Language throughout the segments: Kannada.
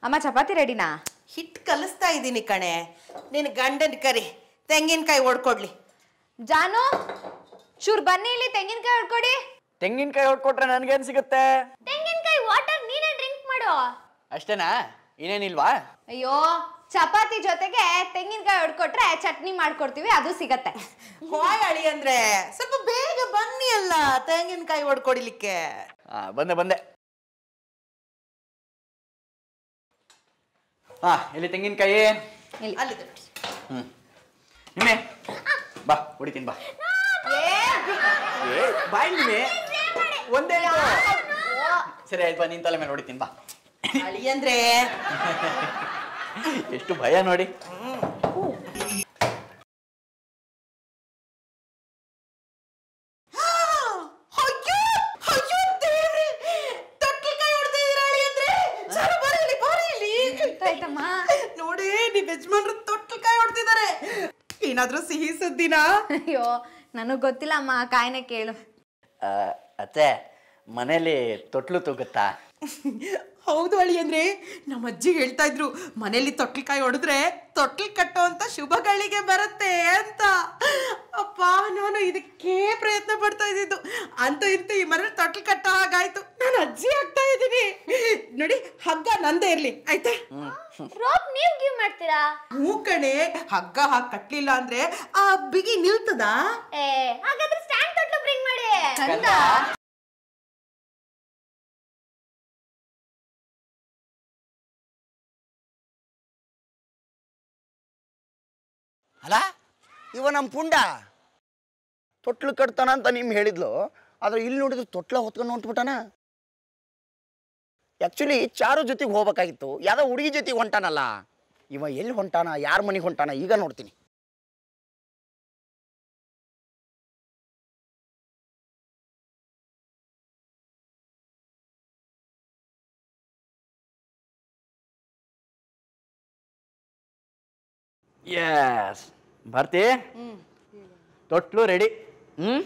ಅಮ್ಮ ಚಪಾತಿ ರೆಡಿನಾ ಹಿಟ್ಟು ಕಲಿಸ್ತಾ ಇದ್ದೀನಿ ಕಣೆ ನಿನ್ನ ಗಂಡನ ಕರಿ ತೆಂಗಿನಕಾಯಿ ಹೊಡ್ಕೊಡ್ಲಿ ಜಾನು ಚೂರ್ ಬನ್ನಿ ಇಲ್ಲಿ ತೆಂಗಿನಕಾಯಿ ಹೊಡ್ಕೊಡಿ ತೆಂಗಿನಕಾಯಿ ಹೊಡ್ಕೊಟ್ರೆ ನನ್ಗೇನ್ ಸಿಗುತ್ತೆ ತೆಂಗಿನಕಾಯಿ ವಾಟರ್ ನೀನೇ ಡ್ರಿಂಕ್ ಮಾಡು ಅಷ್ಟೇನಾ ಇನ್ನೇನಿಲ್ವಾ ಅಯ್ಯೋ ಚಪಾತಿ ಜೊತೆಗೆ ತೆಂಗಿನಕಾಯಿ ಹೊಡ್ಕೊಟ್ರೆ ಚಟ್ನಿ ಮಾಡ್ಕೊಡ್ತೀವಿ ಅದು ಸಿಗತ್ತೆ ಹೋಯ್ ಅಳಿ ಅಂದ್ರೆ ಸ್ವಲ್ಪ ಬೇಗ ಬನ್ನಿ ಅಲ್ಲ ತೆಂಗಿನಕಾಯಿ ಹೊಡ್ಕೊಡ್ಲಿಕ್ಕೆ ಹಾ ಬಂದೆ ಬಂದೆ ಹಾ ಇಲ್ಲಿ ತೆಂಗಿನಕಾಯಿ ಇಲ್ಲಿ ಅಲ್ಲಿದೆ ನೋಡಿ. ಹ್ಮ್ ನಿಮ್ಮೆ ಬಾ ಹೊಡಿತೀನಿ ಬಾ ಏ ಬಾಯ್ ನಿಮ್ಮೆ ಒಂದೇ ಇದು. ಸರಿ ಆಯ್ತು ಬಾ ನಿನ್ ತಲೆ ಮೇಲೆ ಹೊಡಿತೀನಿ ಬಾ ಅಳಿ ಅಂದ್ರೆ ಎಷ್ಟು ಭಯ ನೋಡಿ ಅಯ್ಯೋ ಅಯ್ಯೋ ದೇವ್ರೆ ತೊಟ್ಲಕಾಯಿ ಹೊಡ್ದಿದ್ದೀರಾ ಅಳಿ ಅಂದ್ರೆ ಚಲ ಬಾರಿ ಇಲ್ಲಿ ಬಾರಿ ಇಲ್ಲಿ ಆಯ್ತಮ್ಮ ನೋಡಿ ನಿಮ್ ಯಜಮಾನ್ರು ತೊಟ್ಲಕಾಯಿ ಹೊಡ್ತಿದ್ದಾರೆ ಏನಾದ್ರೂ ಸಿಹಿ ಸುದ್ದಿನಾ ಅಯ್ಯೋ ನನಗ್ ಗೊತ್ತಿಲ್ಲ ಅಮ್ಮ ಕಾಯಿನೆ ಕೇಳು ಆ, ಅತ್ತೆ ಮನೇಲಿ ತೊಟ್ಲು ತೂಗುತ್ತಾ ಹೌದು ಅಳಿ ಅಂದ್ರೆ ನಮ್ಮ ಅಜ್ಜಿ ಹೇಳ್ತಾ ಇದ್ರು ಮನೇಲಿ ತೊಟ್ಲಕಾಯಿ ಹೊಡೆದ್ರೆ ತೊಟ್ಲ್ ಕಟ್ಟೋ ಅಂತ ಶುಭಗಳಿಗೆ ಬರುತ್ತೆ ಅಂತ ಅಪ್ಪ ನಾನು ಇದಕ್ಕೆ ಪ್ರಯತ್ನ ಪಡ್ತಾ ಇದ್ದಿದ್ದು ಅಂತ ಇಂತ ಈ ಮನೇಲಿ ತೊಟ್ಲ್ ಕಟ್ಟೋ ಹಾಗಾಯ್ತು ನಾನು ಅಜ್ಜಿ ಆಗ್ತಾ ಇದ್ದೀನಿ ನೋಡಿ ಹಗ್ಗ ನಂದೇ ಇರ್ಲಿ ಆಯ್ತಾ ರೋಪ್ ನೀವ್ ಗಿವ್ ಮಾಡ್ತೀರಾ ಹೂ ಕಣೆ ಹಗ್ಗ ಹಾಕಿ ಕಟ್ಲಿಲ್ಲ ಅಂದ್ರೆ ಆ ಬಿಗಿ ನಿಲ್ತದಾ ಏ ಹಾಗಾದ್ರೆ ಸ್ಟ್ಯಾಂಡ್ ತೊಟ್ಲು ಬ್ರಿಂಗ್ ಮಾಡಿ ಕಂದ ಅಲ್ಲ ಇವ ನಮ್ಮ ಪುಂಡ ತೊಟ್ಲು ಕಟ್ತಾನ ಅಂತ ನಿಮ್ ಹೇಳಿದ್ಲು ಆದ್ರೆ ಇಲ್ಲಿ ನೋಡಿದ್ರೆ ತೊಟ್ಲ ಹೊತ್ಕೊಂಡು ಹೊಂಟ್ಬಿಟ್ಟಾನ ಆ್ಯಕ್ಚುಲಿ ಚಾರು ಜೊತೆಗೆ ಹೋಗ್ಬೇಕಾಗಿತ್ತು ಯಾವ್ದೋ ಹುಡುಗಿ ಜೊತೆಗೆ ಹೊಂಟಾನಲ್ಲ ಇವ ಎಲ್ಲಿ ಹೊಂಟಾನ ಯಾರ ಮನೆಗೆ ಹೊಂಟಾನ ಈಗ ನೋಡ್ತೀನಿ ಎಸ್ ಭಾರತಿ ತೊಟ್ಲು ರೆಡಿ ಹ್ಮ್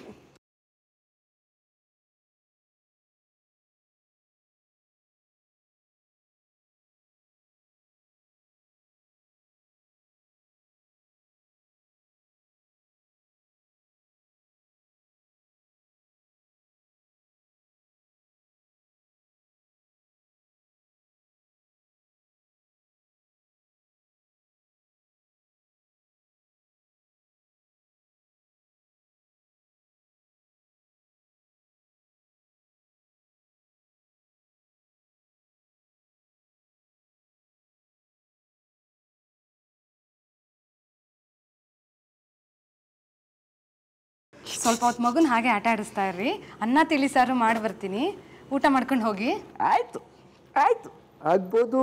ಸ್ವಲ್ಪ ಹೊತ್ತು ಮಗುನ ಹಾಗೆ ಆಟ ಆಡಿಸ್ತಾ ಇರ್ರಿ ಅನ್ನ ತಿಳಿ ಸಾರು ಮಾಡಿ ಬರ್ತೀನಿ ಊಟ ಮಾಡ್ಕೊಂಡು ಹೋಗಿ ಆಯ್ತು ಆಯ್ತು ಆಗ್ಬೋದು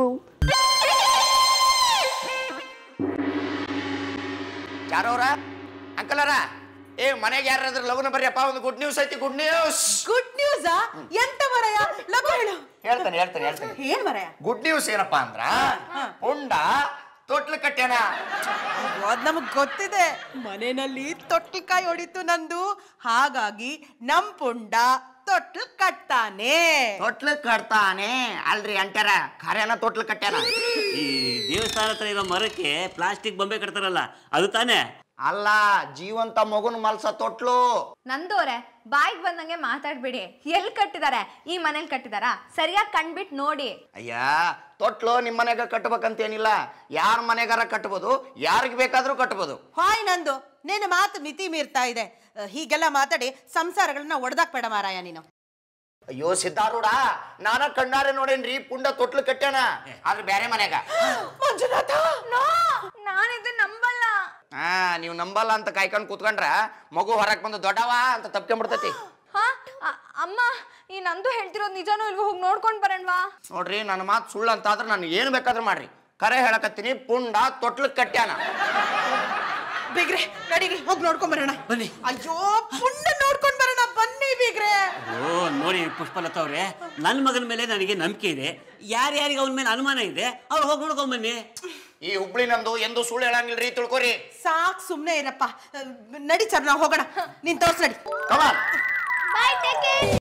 ಚಾರವ್ರ ಅಂಕಲರ ಏ ಮನೆಗೆ ಯಾರಾದ್ರೂ ಲಗುನ ಬರ್ರಿಯಪ್ಪ ಒಂದು ಗುಡ್ ನ್ಯೂಸ್ ಐತಿ ಗುಡ್ ನ್ಯೂಸ್ ಗುಡ್ ನ್ಯೂಸಾ ಎಂತ ವರಯ ಲಗು ಹೇಳು ಹೇಳ್ತಾನೆ ಹೇಳ್ತಾನೆ ಹೇಳ್ತಾನೆ ಏನ್ ವರಯ ಗುಡ್ ನ್ಯೂಸ್ ಏನಪ್ಪಾ ಅಂದ್ರ ಪುಂಡ ತೊಟ್ಲು ಕಟ್ಟ್ಯಾನ ಅಯ್ಯೋ, ಅದ್ ನಮಗ್ ಗೊತ್ತಿದೆ ಮನೆಯಲ್ಲಿ ತೊಟ್ಲಕಾಯಿ ಹೊಡಿತು ನಂದು ಹಾಗಾಗಿ ನಮ್ ಪುಂಡ ತೊಟ್ಲು ಕಟ್ತಾನೆ ತೊಟ್ಲು ಕಟ್ತಾನೆ ಅಲ್ರಿ ಅಂಟ್ಯಾರ ಖರೇನ ತೊಟ್ಲು ಕಟ್ಟ್ಯಾನ ಈ ದೇವಸ್ಥಾನ ಹತ್ರ ಇರೋ ಮರಕ್ಕೆ ಪ್ಲಾಸ್ಟಿಕ್ ಬೊಂಬೆ ಕಟ್ತಾರಲ್ಲ ಅದು ತಾನೇ ಅಲ್ಲ ಜೀವಂತ ಮಗುನ ಮಲ್ಸ ತೊಟ್ಲು ನಂದೋರೆ ಬಾಯಿಗೆ ಬಂದಂಗೆ ಮಾತಾಡ್ಬೇಡಿ ಎಲ್ಲಿ ಕಟ್ಟಿದಾರೆ ಈ ಮನೇಲಿ ಕಟ್ಟಿದಾರಾ ಸರಿಯಾಗಿ ಕಣ್ಬಿಟ್ ನೋಡಿ ಅಯ್ಯ ತೊಟ್ಲು ನಿಮ್ಮ ಮನೆಗ ಕಟ್ಬೇಕಂತೇನಿಲ್ಲ ಯಾರ ಮನೆಗಾರ ಕಟ್ಬೋದು ಯಾರಿಗೆ ಬೇಕಾದ್ರೂ ಕಟ್ಬೋದು ಹಾಯ್ ನಂದು ನಿನ್ನ ಮಾತು ಮಿತಿ ಮೀರ್ತಾ ಇದೆ ಅಹ್, ಹೀಗೆಲ್ಲ ಮಾತಾಡಿ ಸಂಸಾರಗಳನ್ನ ಒಡೆದಾಕ್ಬೇಡ ಮಾರಾಯ ನೀನು ಅಯ್ಯೋ ಸಿದ್ಧಾರೂಢ ನಾನ ಕಣ್ಣಾರೆ ನೋಡೇನ್ರಿ ಪುಂಡ ತೊಟ್ಲು ಕಟ್ಟ್ಯಾನ ಆದ್ರೆ ಬೇರೆ ಮನೆಗ ಮಂಜುನಾಥ ನಾನಿದು ನಂಬಲ್ಲ ಹಾ ನೀವು ನಂಬಲ್ಲ ಅಂತ ಕಾಯ್ಕೊಂಡು ಕೂತ್ಕೊಂಡ್ರ ಮಗು ಹೊರಕ್ ಬಂದು ದೊಡ್ಡವ ಅಂತ ತಪ್ಕೊಂಡ್ಬಿಡ್ತೈತಿ ಹಾ ಅ- ಅಮ್ಮ ಈ ನಂದು ಹೇಳ್ತಿರೋದು ನಿಜಾನೋ ಇಲ್ವೋ ಹೋಗಿ ನೋಡ್ಕೊಂಡ್ ಬರೋಣವಾ ನೋಡ್ರಿ ನನ್ನ ಮಾತು ಸುಳ್ಳು ಅಂತ ಆದ್ರೆ ನಾನು ಏನು ಬೇಕಾದ್ರೂ ಮಾಡ್ರಿ ಕರೆ ಹೇಳಕತ್ತೀನಿ ಪುಂಡ ತೊಟ್ಲು ಕಟ್ಟ್ಯಾನ ಬೀಗ್ರೆ ನಡೀರಿ ಹೋಗಿ ನೋಡ್ಕೊಂಡ್ ಬರೋಣ ಬನ್ನಿ. ಅಯ್ಯೋ ಪುಂಡ ನೋಡ್ಕೊಂಡ್ ಬರೋಣ ಬನ್ನಿ ಬೀಗ್ರೆ ಓ ನೋಡಿ ಪುಷ್ಪಲತಾ ಅವ್ರೆ ನನ್ನ ಮಗನ ಮೇಲೆ ನನಗೆ ನಂಬಿಕೆ ಇದೆ ಯಾರ್ಯಾರಿಗೆ ಅವನ ಮೇಲೆ ಅನುಮಾನ ಇದೆ ಅವ್ರು ಹೋಗಿ ನೋಡ್ಕೊಂಡ್ ಬನ್ನಿ ಈ ಹುಬ್ಳಿ ನಂದು ಎಂದು ಸುಳ್ಳು ಹೇಳಂಗಿಲ್ರಿ ತಿಳ್ಕೊರಿ ಸಾಕ್ ಸುಮ್ನೆ ಇರಪ್ಪ ಅಹ್, ನಡಿ ಸರ್ ನಾವು ಹೋಗೋಣ ನೀನ್ ತೋರ್ಸ್ ನಡಿ ಕಮಾನ್ ಬಾಯ್ ಟೇಕ್ ಕೇರ್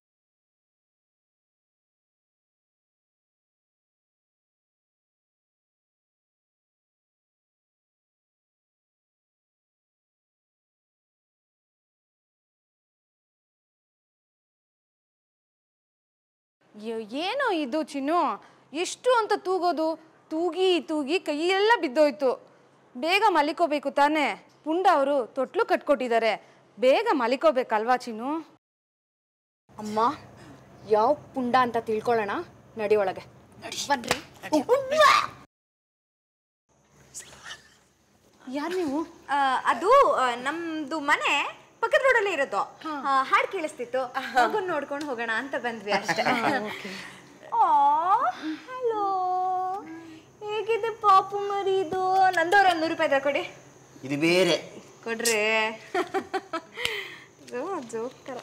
ಯ- ಏನೋ ಇದು ಚಿನ್ನು ಎಷ್ಟು ಅಂತ ತೂಗೋದು ತೂಗಿ ತೂಗಿ ಕೈಯೆಲ್ಲ ಬಿದ್ದೋಯ್ತು ಬೇಗ ಮಲಿಕೋಬೇಕು ತಾನೇ ಪುಂಡ ಅವರು ತೊಟ್ಲು ಕಟ್ಕೊಟ್ಟಿದ್ದಾರೆ ಬೇಗ ಮಲಿಕೋಬೇಕಲ್ವಾ ಚಿನ್ನು ಅಮ್ಮ ಯಾವ ಪುಂಡ ಅಂತ ತಿಳ್ಕೊಳ್ಳೋಣ ನಡಿ ಒಳಗೆ ಬನ್ರಿ ಯಾರು ನೀವು ಆ, ಅದು ಆ, ನಮ್ದು ಮನೆ ಪಕ್ಕದ ರೋಡಲ್ಲೇ ಇರೋದು ಆ, ಹಾಡ್ ಕೇಳಿಸ್ತಿತ್ತು ಮಗುನ್ ನೋಡ್ಕೊಂಡು ಹೋಗೋಣ ಅಂತ ಬಂದ್ವಿ ಅಷ್ಟೇ ಹಲೋ ಹೇಗಿದೆ ಪಾಪು ಮರಿ ಇದು ನಂದವ್ರ ಒಂದು ನೂರು ರೂಪಾಯಿ ಇದ್ರೆ ಕೊಡಿ ಇದು ಬೇರೆ ಕೊಡ್ರಿ ಜೋಕ್ ಥರ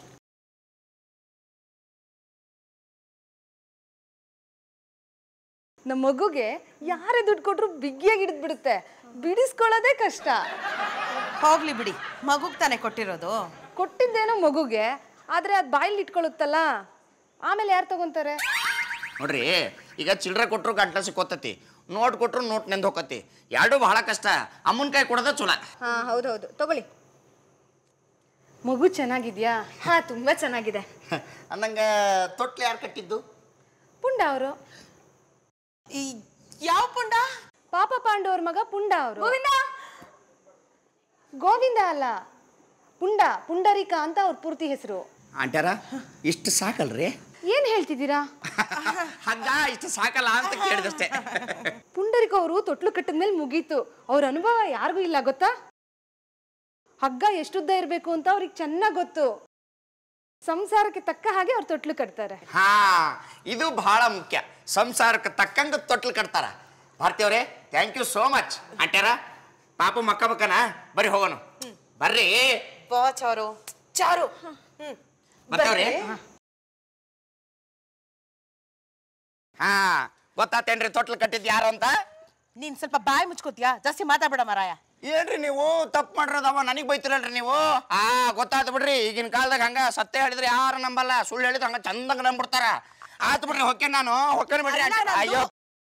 ನಮ್ಮ ಮಗುಗೆ ಯಾರೇ ದುಡ್ಡು ಕೊಟ್ರು ಬಿಗಿಯಾಗಿ ಹಿಡಿದು ಬಿಡುತ್ತೆ ಬಿಡಿಸ್ಕೊಳ್ಳೋದೇ ಕಷ್ಟ ಹೋಗ್ಲಿ ಬಿಡಿ ಮಗುಗ್ ತಾನೇ ಕೊಟ್ಟಿರೋದು ಕೊಟ್ಟಿದ್ದೇನೋ ಮಗುಗೆ ಆದರೆ ಅದು ಬಾಯಲ್ಲಿ ಇಟ್ಕೊಳ್ಳುತ್ತಲ್ಲ ಆಮೇಲೆ ಯಾರು ತಗೊಂತಾರೆ ನೋಡ್ರಿ ಈಗ ಚಿಲ್ಲರೆ ಕೊಟ್ಟರು ಗಂಟ್ಲ ಸಿಕ್ಕೋತತಿ ನೋಟ್ ಕೊಟ್ರು ನೋಟ್ ನೆಂದು ಹೋಗತಿ ಎರಡೂ ಬಹಳ ಕಷ್ಟ ಅಮ್ಮನ ಕೈ ಕೊಡೋದ ಚಲೋ ಹಾ ಹೌದೌದು ತಗೊಳ್ಳಿ ಮಗು ಚೆನ್ನಾಗಿದ್ಯಾ ಹಾ ತುಂಬಾ ಚೆನ್ನಾಗಿದೆ ಅಂದಂಗ ತೊಟ್ಲು ಯಾರು ಕಟ್ಟಿದ್ದು ಪುಂಡ ಅವರು ಈ ಯಾವ ಪುಂಡ ಪಾಪ ಪಾಂಡವ್ರ ಮಗ ಪುಂಡ ಅವರು ಗೋವಿಂದ ಗೋವಿಂದ ಅಲ್ಲ ಪುಂಡ ಪುಂಡರೀಕ ಅಂತ ಅವ್ರ ಪೂರ್ತಿ ಹೆಸರು ಆಂಟ್ಯಾರ ಇಷ್ಟು ಸಾಕಲ್ರಿ ಏನ್ ಹೇಳ್ತಿದ್ದೀರಾ ಹಗ್ಗ ಇಷ್ಟು ಸಾಕಲ್ಲ ಅಂತ ಕೇಳಿದಷ್ಟೇ ಪುಂಡರಿಕ ಅವರು ತೊಟ್ಲು ಕಟ್ಟಿದ್ಮೇಲೆ ಮುಗೀತು ಅವ್ರ ಅನುಭವ ಯಾರಿಗೂ ಇಲ್ಲ ಗೊತ್ತಾ ಹಗ್ಗ ಎಷ್ಟುದ್ದ ಇರಬೇಕು ಅಂತ ಅವ್ರಿಗೆ ಚೆನ್ನಾಗ್ ಗೊತ್ತು ಸಂಸಾರಕ್ಕೆ ತಕ್ಕ ಹಾಗೆ ಅವ್ರು ತೊಟ್ಲು ಕಟ್ತಾರೆ ಹಾ ಇದು ಬಹಳ ಮುಖ್ಯ ಸಂಸಾರಕ್ಕೆ ತಕ್ಕಂಗ ತೊಟ್ಲು ಕಟ್ತಾರ ಭಾರತೀಯವ್ರೆ ಥ್ಯಾಂಕ್ ಯು ಸೋ ಮಚ್ ಆಂಟ್ಯಾರ ಪಾಪು ಮಕ್ಕ ಮಕ್ಕನ ಬರ್ರಿ ಹೋಗೋಣ ಬರ್ರಿ ಬಾ ಚಾರು ಚಾರು ಹ್ಮ್ ಬರ್ತವ್ರಿ ಹಾ ಗೊತ್ತಾತೇನ್ರಿ ತೊಟ್ಲು ಕಟ್ಟಿದ್ ಯಾರು ಅಂತ ನೀನ್ ಸ್ವಲ್ಪ ಬಾಯಿ ಮುಚ್ಕೋತಿಯಾ ಜಾಸ್ತಿ ಮಾತಾಡ್ಬೇಡ ಮಾರಾಯ ಏನ್ರಿ ನೀವು ತಪ್ಪು ಮಾಡಿರೋದವ ನನಗೆ ಬೈತಿರಲ್ರಿ ನೀವು ಆ ಗೊತ್ತಾಯ್ತು ಬಿಡ್ರಿ ಈಗಿನ ಕಾಲದಾಗ ಹಂಗ ಸತ್ಯ ಹೇಳಿದ್ರೆ ಯಾರು ನಂಬಲ್ಲ ಸುಳ್ಳು ಹೇಳಿದ್ರೆ ಹಂಗ ಚಂದಂಗ ನಂಬಿಡ್ತಾರ ಆತು ಬಿಡ್ರಿ ಹೊಕ್ಕೆ ನಾನು ಹೊಕ್ಕೇನ್ ಬಿಡ್ರಿ ಅಲ್ಲ, ನಂದು- ಅಯ್ಯೋ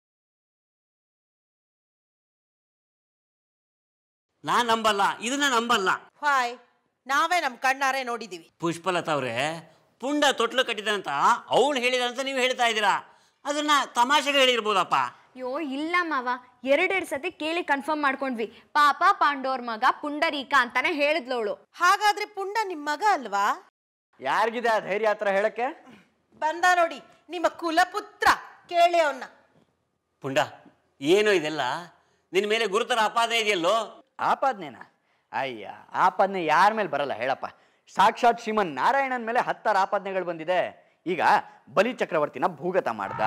ನಾನ್ ನಂಬಲ್ಲ ಇದನ್ನ ನಂಬಲ್ಲ ಹಾಯ್ ನಾವೇ ನಮ್ ಕಣ್ಣಾರೆ ನೋಡಿದೀವಿ ಪುಷ್ಪಲತಾ ಅವ್ರೆ ಪುಂಡ ತೊಟ್ಲು ಕಟ್ಟಿದಂತ ಅವಳು ಹೇಳಿದಂತ ನೀವು ಹೇಳ್ತಾ ಇದ್ದೀರಾ ಅದನ್ನ ತಮಾಷೆಗೆ ಹೇಳಿರ್ಬೋದಪ್ಪ ಅಯ್ಯೋ ಇಲ್ಲ ಮಾವ ಎರಡೆರಡು ಸತಿ ಕೇಳಿ ಕನ್ಫರ್ಮ್ ಮಾಡ್ಕೊಂಡ್ವಿ ಪಾಪ ಪಾಂಡೋರ್ ಮಗ ಪುಂಡರೀಕ ಅಂತಾನೆ ಹೇಳಿದ್ಲವಳು ಹಾಗಾದ್ರೆ ಪುಂಡ ನಿಮ್ ಮಗ ಅಲ್ವಾ ಯಾರಿಗಿದೆ ಆ ಧೈರ್ಯ ಹತ್ರ ಹೇಳಕ್ಕೆ ಬಂದ ನೋಡಿ ನಿಮ್ಮ ಕುಲಪುತ್ರ ಕೇಳಿ ಅವನ್ನ ಪುಂಡ ಏನು ಇದೆಲ್ಲ ನಿನ್ನ ಮೇಲೆ ಗುರುತರ ಅಪಾದ ಇದೆಯಲ್ಲೋ ಆಪಾದನೆನ ಅಯ್ಯ ಆಪಾದನೆ ಯಾರ ಮೇಲೆ ಬರಲ್ಲ ಹೇಳಪ್ಪ ಸಾಕ್ಷಾತ್ ಶ್ರೀಮನ್ ನಾರಾಯಣನ್ ಮೇಲೆ ಹತ್ತಾರು ಆಪಾದನೆಗಳು ಬಂದಿದೆ ಈಗ ಬಲಿ ಚಕ್ರವರ್ತಿನ ಭೂಗತ ಮಾಡ್ದ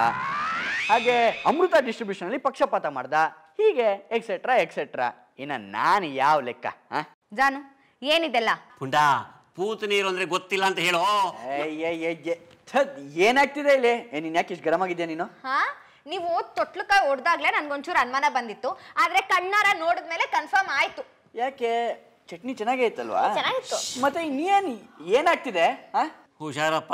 ಹಾಗೆ ಅಮೃತ ಡಿಸ್ಟ್ರಿಬ್ಯೂಷನ್ ಅಲ್ಲಿ ಪಕ್ಷಪಾತ ಮಾಡ್ದ ಹೀಗೆ ಎಕ್ಸೆಟ್ರಾ ಎಕ್ಸೆಟ್ರಾ ಇನ್ನ ನಾನು ಯಾವ ಲೆಕ್ಕ ಆ? ಜಾನು ಏನಿದೆಲ್ಲ ಪುಂಡ ಪೂತು ನೀರು ಅಂದ್ರೆ ಗೊತ್ತಿಲ್ಲ ಅಂತ ಹೇಳೋ ಅಯ್ಯಯ್ಯಯ್ಯ. ಛದ್, ಏನಾಗ್ತಿದೆ ಇಲ್ಲಿ ಏ ನೀನ್ ಯಾಕೆ ಇಷ್ಟು ಗರಂ ಆಗಿದ್ಯಾ ನೀನು ಹಾ ನೀವು ತೊಟ್ಲುಕಾಯಿ ಹೊಡೆದಾಗ್ಲೇ ನನ್ಗೊಂಚೂರು ಅನುಮಾನ ಬಂದಿತ್ತು ಆದ್ರೆ ಕಣ್ಣಾರ ನೋಡಿದ್ಮೇಲೆ ಕನ್ಫರ್ಮ್ ಆಯ್ತು ಯಾಕೆ ಚಟ್ನಿ ಚೆನ್ನಾಗೇ ಇತ್ತಲ್ವಾ ಚೆನ್ನಾಗಿತ್ತು. ಮತ್ತೆ ಇನ್ನೇನ್ ಏನಾಗ್ತಿದೆ ಆ ಹುಷಾರಪ್ಪ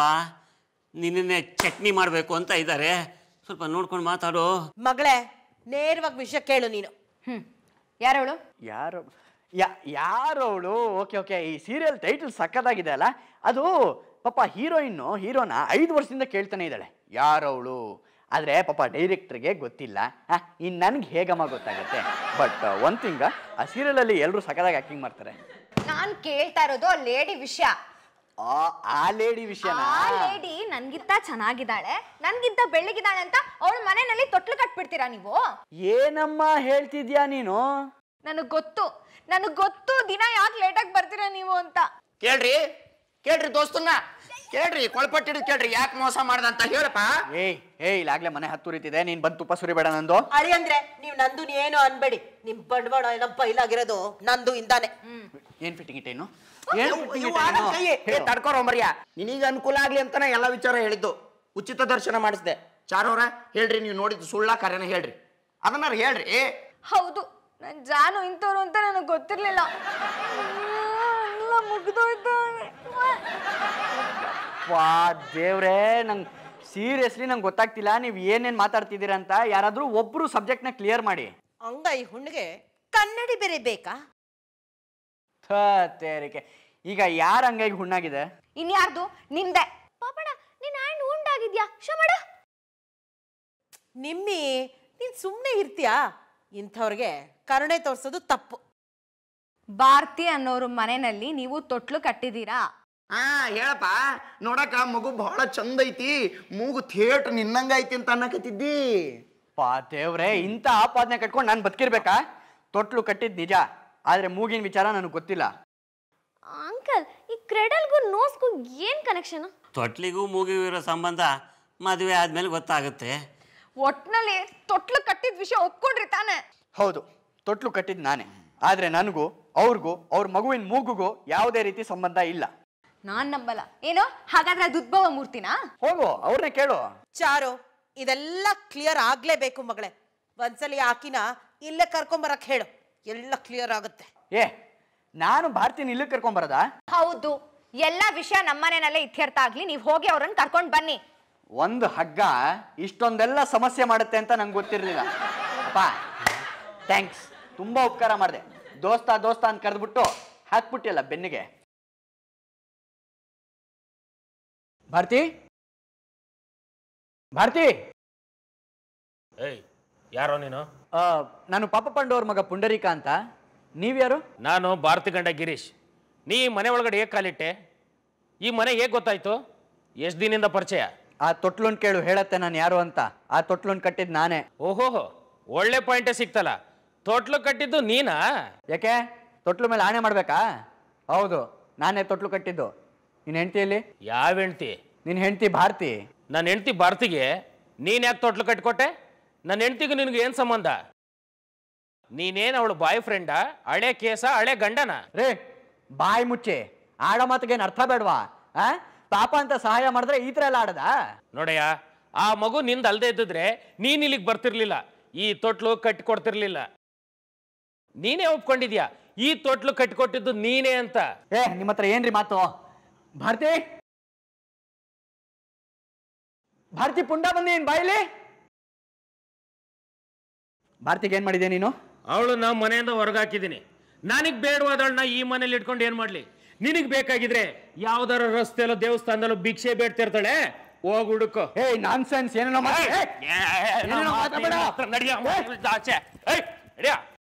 ನಿನ್ನೆ ಚಟ್ನಿ ಮಾಡಬೇಕು ಅಂತ ಇದ್ದಾರೆ ಸ್ವಲ್ಪ ನೋಡ್ಕೊಂಡು ಮಾತಾಡು ಮಗಳೇ ನೇರವಾಗಿ ವಿಷಯ ಕೇಳು ನೀನು ಹ್ಮ್ ಯಾರವಳು ಯಾರು ಯಾ ಯಾರು ಅವಳು ಓಕೆ ಓಕೆ ಈ ಸೀರಿಯಲ್ ಟೈಟಲ್ ಸಕ್ಕತ್ತಾಗಿದೆ ಅಲ್ಲ ಅದು ಪಾಪ ಹೀರೋಯಿನ್ನು ಹೀರೋನ ಐದು ವರ್ಷದಿಂದ ಕೇಳ್ತಾನೆ ಇದ್ದಾಳೆ ಯಾರವಳು ಆದರೆ ಪಾಪ ಡೈರೆಕ್ಟ್ರಿಗೆ ಗೊತ್ತಿಲ್ಲ ಇನ್ನು ನನಗೆ ಹೇಗಮ್ಮ ಗೊತ್ತಾಗುತ್ತೆ ಬಟ್ ಒನ್ ಥಿಂಗ್ ಆ ಸೀರಿಯಲಲ್ಲಿ ಎಲ್ಲರೂ ಸಕ್ಕದಾಗಿ ಆ್ಯಕ್ಟಿಂಗ್ ಮಾಡ್ತಾರೆ ನಾನ್ ಕೇಳ್ತಾ ಇರೋದು ಆ ಲೇಡಿ ವಿಷಯ ಆ ಆ ಲೇಡಿ ವಿಷಯನ ಆ ಲೇಡಿ ನನ್ಗಿಂತ ಚೆನ್ನಾಗಿದ್ದಾಳೆ ನನ್ಗಿಂತ ಬೆಳ್ಳಗಿದ್ದಾಳೆ ಅಂತ ಅವಳ ಮನೆಯಲ್ಲಿ ತೊಟ್ಲು ಕಟ್ಬಿಡ್ತೀರಾ ನೀವು ಏನಮ್ಮ ಹೇಳ್ತಿದ್ಯಾ ನೀನು ನನಗ್ ಗೊತ್ತು ನನಗ್ ಗೊತ್ತು ದಿನ ಯಾಕೆ ಲೇಟಾಗಿ ಬರ್ತೀರಾ ನೀವು ಅಂತ ಕೇಳ್ರಿ ಕೇಳ್ರಿ ದೋಸ್ತನ್ನ ಕೇಳ್ರಿ ಕೊಳ್ಪಟ್ಟಿಡ್ ಕೇಳ್ರಿ ಯಾಕೆ ಮೋಸ ಮಾಡ್ದ ಅಂತ ಹೇಳಪ್ಪ ಏಯ್ ಏಯ್ ಇಲ್ಲಾಗ್ಲೇ ಮನೆ ಹತ್ತುರಿತಿದೆ ನೀನು ಬಂದು ತುಪ್ಪ ಸುರಿಬೇಡ ನಂದು ಅಳಿ ಅಂದ್ರೆ ನೀವು ನಂದು ಏನು ಅನ್ಬೇಡಿ ನಿಮ್ ಬಂಡವಾಳ ಎಲ್ಲ ಬೈಲಾಗಿರೋದು ನಂದು ಇಂದಾನೆ ಏನು ಫಿಟ್ಟಿಂಗ್ ಇಟ್ಟೇನು ತಡ್ಕೋರ ಮರ್ಯ ನಿನಗೆ ಅನುಕೂಲ ಆಗ್ಲಿ ಅಂತಾನೆ ಎಲ್ಲ ವಿಚಾರ ಹೇಳಿದ್ದು ಉಚಿತ ದರ್ಶನ ಮಾಡಿಸ್ದೆ ಚಾರವ್ರ ಹೇಳ್ರಿ ನೀವು ನೋಡಿದ್ದು ಸುಳ್ಳ ಕಾರ್ಯನ ಹೇಳ್ರಿ ಅದನ್ನಾರು ಹೇಳ್ರಿ ಹೌದು ನನ್ ಜಾನು ಇಂಥವ್ರು ಅಂತ ನನಗೆ ಗೊತ್ತಿರ್ಲಿಲ್ಲ ಎಲ್ಲ ಮುಗ್ದೋಯ್ತು ವಾ ದೇವ್ರೇ ನಂಗೆ ಸೀರಿಯಸ್ಲಿ ನಂಗೆ ಗೊತ್ತಾಗ್ತಿಲ್ಲ ನೀವು ಏನೇನು ಮಾತಾಡ್ತಿದ್ದೀರಾ ಅಂತ ಯಾರಾದರೂ ಒಬ್ಬರು ಸಬ್ಜೆಕ್ಟ್ನ ಕ್ಲಿಯರ್ ಮಾಡಿ ಹಂಗ ಈ ಹುಣ್ಣಿಗೆ ಕನ್ನಡಿ ಬೇರೆ ಬೇಕಾ ಥ, ತೇರಿಕೆ ಈಗ ಯಾರ ಹಂಗಾಗಿ ಹುಣ್ಣಾಗಿದೆ ಇನ್ಯಾರ್ದು ನಿಂದೆ ಪಾಪಣ ನಿನ್ ಹ್ಯಾಂಡ್ ಉಂಡಾಗಿದೆ ಮಾಡ್ತಿದ್ಯಾ ಶೋ ಮಾಡು ನಿಮ್ಮಿ ನೀನ್ ಸುಮ್ಮನೆ ಇರ್ತೀಯಾ ಇಂಥವ್ರಿಗೆ ಕರುಣೆ ತೋರ್ಸೋದು ತಪ್ಪು ಭಾರತಿ ಅನ್ನೋರು ಮನೆಯಲ್ಲಿ ನೀವು ತೊಟ್ಲು ಕಟ್ಟಿದ್ದೀರಾ ಹಾ ಹೇಳಪ್ಪ ನೋಡಕ ಮಗು ಬಹಳ ಚಂದ ಐತಿ ಮೂಗು ಥೇಟ್ ನಿನ್ನಂಗ ಐತಿ ಅಂತ ಅನ್ನಕತ್ತಿದ್ದಿ ಪಾ ದೇವ್ರೆ ಇಂಥ ಆಪಾದನೆ ಕಟ್ಕೊಂಡು ನಾನು ಬದುಕಿರ್ಬೇಕಾ ತೊಟ್ಲು ಕಟ್ಟಿದ್ ನಿಜ ಆದ್ರೆ ಮೂಗಿನ ವಿಚಾರ ನನಗೆ ಗೊತ್ತಿಲ್ಲ ಅಂಕಲ್ ಈ ಕ್ರೆಡಲ್ಗೂ ನೋಸ್ಗೂ ಏನ್ ಕನೆಕ್ಷನ್ ತೊಟ್ಲಿಗೂ ಮೂಗಿಗೂ ಇರೋ ಸಂಬಂಧ ಮದುವೆ ಆದ್ಮೇಲೆ ಗೊತ್ತಾಗುತ್ತೆ ಒಟ್ನಲ್ಲಿ ತೊಟ್ಲು ಕಟ್ಟಿದ ವಿಷಯ ಒಪ್ಕೊಂಡ್ರಿ ತಾನೆ ಹೌದು ತೊಟ್ಲು ಕಟ್ಟಿದ್ ನಾನೇ ಆದ್ರೆ ನನಗೂ ಅವ್ರಿಗೂ ಅವ್ರ ಮಗುವಿನ ಮೂಗುಗೂ ಯಾವುದೇ ರೀತಿ ಸಂಬಂಧ ಇಲ್ಲ ನಾನ್ ನಂಬಲ್ಲ ಏನೋ ಹಾಗಾದ್ರೆ ಅದು ಉದ್ಭವ ಮೂರ್ತಿನಾ ಹೋಗು ಅವ್ರನ್ನೇ ಕೇಳು ಚಾರು ಇದೆಲ್ಲ ಕ್ಲಿಯರ್ ಆಗ್ಲೇಬೇಕು ಮಗಳೇ ಒಂದ್ಸಲಿ ಆಕಿನ ಇಲ್ಲೇ ಕರ್ಕೊಂಬರಕ್ ಹೇಳು ಎಲ್ಲ ಕ್ಲಿಯರ್ ಆಗುತ್ತೆ ಏ ನಾನು ಭಾರತೀನ ಇಲ್ಲಿ ಕರ್ಕೊಂಬರದ ಹೌದು ಎಲ್ಲಾ ವಿಷಯ ನಮ್ಮನೆಯಲ್ಲೇ ಇತ್ಯರ್ಥ ಆಗ್ಲಿ ನೀವು ಹೋಗಿ ಅವ್ರನ್ನ ಕರ್ಕೊಂಡ್ ಬನ್ನಿ ಒಂದು ಹಗ್ಗ ಇಷ್ಟೊಂದೆಲ್ಲ ಸಮಸ್ಯೆ ಮಾಡುತ್ತೆ ಅಂತ ನಂಗೆ ಗೊತ್ತಿರಲಿಲ್ಲ ಅಪ್ಪ ಥ್ಯಾಂಕ್ಸ್ ತುಂಬಾ ಉಪಕಾರ ಮಾಡಿದೆ ದೋಸ್ತ ದೋಸ್ತ ಅಂತ ಕರೆದ್ಬಿಟ್ಟು ಹಾಕ್ಬಿಟ್ಟಿಲ್ಲ ಬೆನ್ನಿಗೆ ಭಾರತಿ ಭಾರತಿ ಏಯ್ ಯಾರೋ ನೀನು ಆ, ನಾನು ಪಾಪ ಪಾಂಡವ್ರ ಮಗ ಪುಂಡರೀಕ ಅಂತ ನೀವ್ಯಾರು ನಾನು ಭಾರತಿ ಗಂಡ ಗಿರೀಶ್ ನೀ ಈ ಮನೆ ಒಳಗಡೆ ಹೇಗೆ ಕಾಲಿಟ್ಟೆ ಈ ಮನೆ ಹೇಗೆ ಗೊತ್ತಾಯ್ತು ಎಷ್ಟು ದಿನದಿಂದ ಪರಿಚಯ ಆ ತೊಟ್ಲುನ್ ಕೇಳು ಹೇಳತ್ತೆ ನಾನು ಯಾರು ಅಂತ ಆ ತೊಟ್ಲುನ್ ಕಟ್ಟಿದ್ ನಾನೇ ಓಹೋಹೋ ಒಳ್ಳೆ ಪಾಯಿಂಟೇ ಸಿಕ್ತಲ್ಲ ತೊಟ್ಲು ಕಟ್ಟಿದ್ದು ನೀನಾ ಯಾಕೆ ತೊಟ್ಲು ಮೇಲೆ ಆಣೆ ಮಾಡ್ಬೇಕಾ ಹೌದು ನಾನೇ ತೊಟ್ಲು ಕಟ್ಟಿದ್ದು ನಿನ್ನ ಹೆಂಡತಿಯಲ್ಲಿ ಯಾವ ಹೆಂಡ್ತಿ ನಿನ್ನ ಹೆಂಡತಿ ಭಾರತಿ ನನ್ನ ಹೆಂಡ್ತಿ ಭಾರತಿಗೆ ನೀನ್ ಯಾಕೆ ತೊಟ್ಲು ಕಟ್ಕೊಟ್ಟೆ ನನ್ನ ಹೆಂಡ್ತಿಗೂ ನಿನಗೆ ಏನು ಸಂಬಂಧ ನೀನೇನು ಅವಳು ಬಾಯ್ ಫ್ರೆಂಡಾ ಹಳೆ ಕೇಸ ಹಳೆ ಗಂಡನ ರೇ ಬಾಯಿ ಮುಚ್ಚೆ ಆಡೋ ಮಾತಿಗೇನು ಅರ್ಥ ಬೇಡವಾ ಆ ಪಾಪ ಅಂತ ಸಹಾಯ ಮಾಡಿದ್ರೆ ಈ ಥರ ಎಲ್ಲ ಆಡದ ನೋಡಯ್ಯ ಆ ಮಗು ನಿಂದ ಅಲ್ದೇ ಇದ್ದಿದ್ರೆ ನೀನ್ ಇಲ್ಲಿಗೆ ಬರ್ತಿರ್ಲಿಲ್ಲ ಈ ತೊಟ್ಲು ಕಟ್ಟಿಕೊಡ್ತಿರ್ಲಿಲ್ಲ ನೀನೇ ಒಪ್ಕೊಂಡಿದ್ಯಾ ಈ ತೊಟ್ಲು ಕಟ್ಟಿಕೊಟ್ಟಿದ್ದು ನೀನೇ ಅಂತ ಏ ನಿಮ್ಮ ಹತ್ರ ಏನ್ರಿ ಮಾತು ಭಾರತಿ ಭಾರತಿ ಪುಂಡ ಬಂದಿ ಬಾಯಿಲಿ ಭಾರತಿಗೆ ಏನ್ ಮಾಡಿದೆ ನೀನು ಅವಳು ನಾ ಮನೆಯಿಂದ ಹೊರಗಾಕಿದ್ದೀನಿ ನನಗ್ ಬೇಡವಾದವಳನ್ನ ಈ ಮನೇಲಿ ಇಟ್ಕೊಂಡು ಏನ್ ಮಾಡ್ಲಿ ನಿನಗ್ ಬೇಕಾಗಿದ್ರೆ ಯಾವ್ದಾರ ರಸ್ತೆಯಲ್ಲೋ ದೇವಸ್ಥಾನದಲ್ಲೋ ಭಿಕ್ಷೆ ಬೇಡ್ತಿರ್ತಾಳೆ ಹೋಗ್ ಹುಡುಕೋ ಏಯ್ ನಾನ್ ಸೆನ್ಸ್ ಏನೇನೋ ಮಾಡ್- ಏಯ್, ಏನೇನೋ ಮಾತಾಡ್ಬೇಡ. ನಡಿಯ ಆಚೆ ಏಯ್ ನಡಿಯ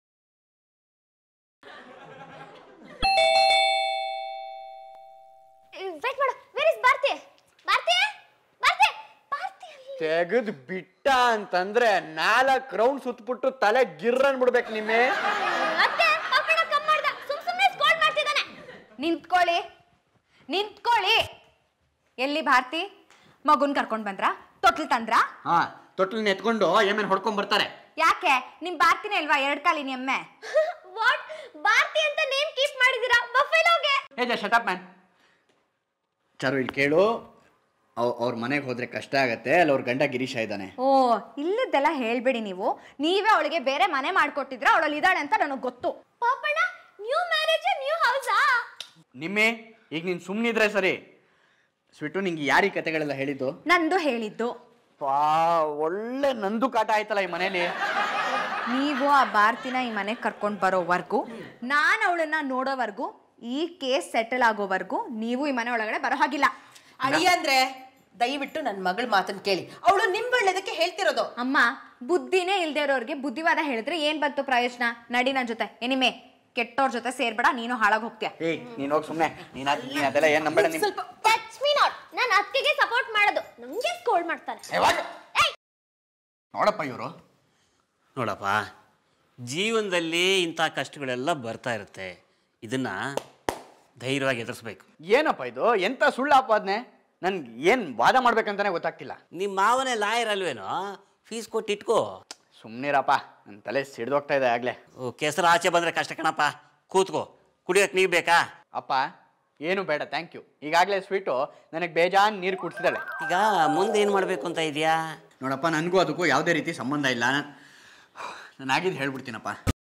ವೇಟ್ ಮಾಡು ವೇರ್ ಇಸ್ ಭಾರತಿ ಭಾರತಿ ಭಾರತಿ ಭಾರತಿ ತೆಗೆದು ಬಿಟ್ಟ ಅಂತಂದ್ರೆ ನಾಲ್ಕು ರೌಂಡ್ ಸುತ್ತಬಿಟ್ಟು ತಲೆ ಗಿರ್ರನ್ ಬಿಡ್ಬೇಕು ನಿಮ್ಮೆ ಮತ್ತೆ ಪಾಪಣ್ಣ ಕಮ್ ಮಾಡ್ದ ಸುಮ್ ಸುಮ್ನೆ ಸ್ಕೋಲ್ ಮಾಡ್ತಿದ್ದಾನೆ ನಿಂತ್ಕೊಳ್ಳಿ ನಿಂತ್ಕೊಳ್ಳಿ ಎಲ್ಲಿ ಭಾರತಿ ಮಗುನ್ ಕರ್ಕೊಂಡ್ ಬಂದ್ರಾ ತೊಟ್ಲು ತಂದ್ರಾ ಹಾ ತೊಟ್ಲನ್ನ ಎತ್ಕೊಂಡು ಏಮೇನ್ ಹೊಡ್ಕೊಂಡ್ ಬರ್ತಾರೆ ಯಾಕೆ ನಿಮ್ ಭಾರತಿನೇ ಅಲ್ವಾ ಎರಡ್ ಕಾಲಿನ ಎಮ್ಮೆ ವಾಟ್ ಭಾರತಿ ಅಂತ ನೇಮ್ ಕೀಪ್ ಮಾಡಿದೀರಾ ಬಫೆಲೋಗೆ ಏ ಜ ಶಟಪ್ ಮ್ಯಾನ್ ಚಾರು ಇಲ್ಲಿ ಕೇಳು ಅವ್ರ ಮನೆಗೆ ಹೋದ್ರೆ ಕಷ್ಟ ಆಗತ್ತೆ ಅಲ್ಲಿ ಅವ್ರ ಗಂಡ ಗಿರೀಶ ಇದ್ದಾನೆ ಓ ಇಲ್ಲದ್ದೆಲ್ಲ ಹೇಳ್ಬೇಡಿ ನೀವು ನೀವೇ ಅವಳಿಗೆ ಬೇರೆ ಮನೆ ಮಾಡ್ಕೊಟ್ಟಿದ್ರ ಅವಳಲ್ಲಿ ಇದ್ದಾಳೆ ಅಂತ ನನಗೆ ಗೊತ್ತು ಪಾಪಣ್ಣ ನ್ಯೂ ಮ್ಯಾರೇಜ್ ನ್ಯೂ ಹೌಸಾ ನಿಮ್ಮೆ ಈಗ ನೀನು ಸುಮ್ಮನಿದ್ರೆ ಸರಿ ಸ್ವಿಟ್ಟು ನಿಂಗೆ ಯಾರೀ ಕತೆಗಳೆಲ್ಲ ಹೇಳಿದ್ದು ನಂದು ಹೇಳಿದ್ದು ಪಾ ಒಳ್ಳೆ ನಂದು ಕಾಟ ಆಯ್ತಲ್ಲ ಈ ಮನೇಲಿ ನೀವು ಆ ಭಾರತಿನ ಈ ಮನೆಗೆ ಕರ್ಕೊಂಡು ಬರೋವರೆಗೂ ನಾನು ಅವಳನ್ನ ನೋಡೋವರೆಗೂ ಈ ಕೇಸ್ ಸೆಟಲ್ ಆಗೋವರೆಗೂ ನೀವು ಈ ಮನೆ ಒಳಗಡೆ ಬರೋ ಹಾಗಿಲ್ಲ ಅಳಿಯ ಅಂದ್ರೆ ದಯವಿಟ್ಟು ನನ್ನ ಮಗಳ ಮಾತನ್ನ ಕೇಳಿ ಅವಳು ನಿಮ್ ಒಳ್ಳೇದಕ್ಕೆ ಹೇಳ್ತಿರೋದು ಅಮ್ಮ ಬುದ್ಧಿನೇ ಇಲ್ದೇ ಇರೋರಿಗೆ ಬುದ್ಧಿವಾದ ಹೇಳಿದ್ರೆ ಏನ್ ಬಂತು ಪ್ರಯೋಜನ ನಡಿ ನನ್ನ ಜೊತೆ ಎನಿಮೆ ಕೆಟ್ಟವ್ರ ಜೊತೆ ಸೇರ್ಬೇಡ ನೀನು ಹಾಳಾಗ್ ಹೋಗ್ತೀಯ ಏಯ್ ನೀನು ಹೋಗಿ ಸುಮ್ಮನೆ ನೀನು ನೀನು ಅದೆಲ್ಲ ಏನು ನಂಬೇಡ ನಿಮ್ ಟಚ್ ಮೀ ನಾಟ್ ನಾನು ಅತ್ತಿಗೆ ಸಪೋರ್ಟ್ ಮಾಡೋದು ನಮ್ಗೆ ಸ್ಕೋಲ್ ಮಾಡ್ತಾನೆ ನೋಡಪ್ಪ ಇವರು ನೋಡಪ್ಪ ಜೀವನದಲ್ಲಿ ಇಂಥ ಕಷ್ಟಗಳೆಲ್ಲ ಬರ್ತಾ ಇರುತ್ತೆ ಇದನ್ನ ಧೈರ್ಯವಾಗಿ ಎದುರಿಸ್ಬೇಕು ಏನಪ್ಪ ಇದು ಎಂತ ಸುಳ್ಳು ಆಪಾದನೆ ನನ್ಗೆ ಏನು ವಾದ ಮಾಡ್ಬೇಕಂತಾನೆ ಗೊತ್ತಾಗ್ತಿಲ್ಲ ನಿಮ್ಮ ಮಾವನೇ ಲಾಯರ್ ಅಲ್ವೇನೋ ಫೀಸ್ ಕೊಟ್ಟು ಇಟ್ಕೋ ಸುಮ್ಮನಿರಪ್ಪ ನನ್ನ ತಲೆ ಸಿಡ್ದೋಗ್ತಾ ಇದೆ ಆಗಲೇ ಓ ಕೆಸರು ಆಚೆ ಬಂದರೆ ಕಷ್ಟ ಕಣಪ್ಪ ಕೂತ್ಕೋ ಕುಡಿಯೋಕೆ ನೀರು ಬೇಕಾ ಅಪ್ಪ ಏನು ಬೇಡ ಥ್ಯಾಂಕ್ ಯು ಈಗಾಗಲೇ ಸ್ವೀಟು ನನಗೆ ಬೇಜಾನ್ ನೀರು ಕುಡಿಸಿದಾಳೆ ಈಗ ಮುಂದೆ ಏನು ಮಾಡಬೇಕು ಅಂತ ಇದೆಯಾ ನೋಡಪ್ಪ ನನಗೂ ಅದಕ್ಕೂ ಯಾವುದೇ ರೀತಿ ಸಂಬಂಧ ಇಲ್ಲ ನಾನು ಆಗಿದ್ದು ಹೇಳ್ಬಿಡ್ತೀನಪ್ಪ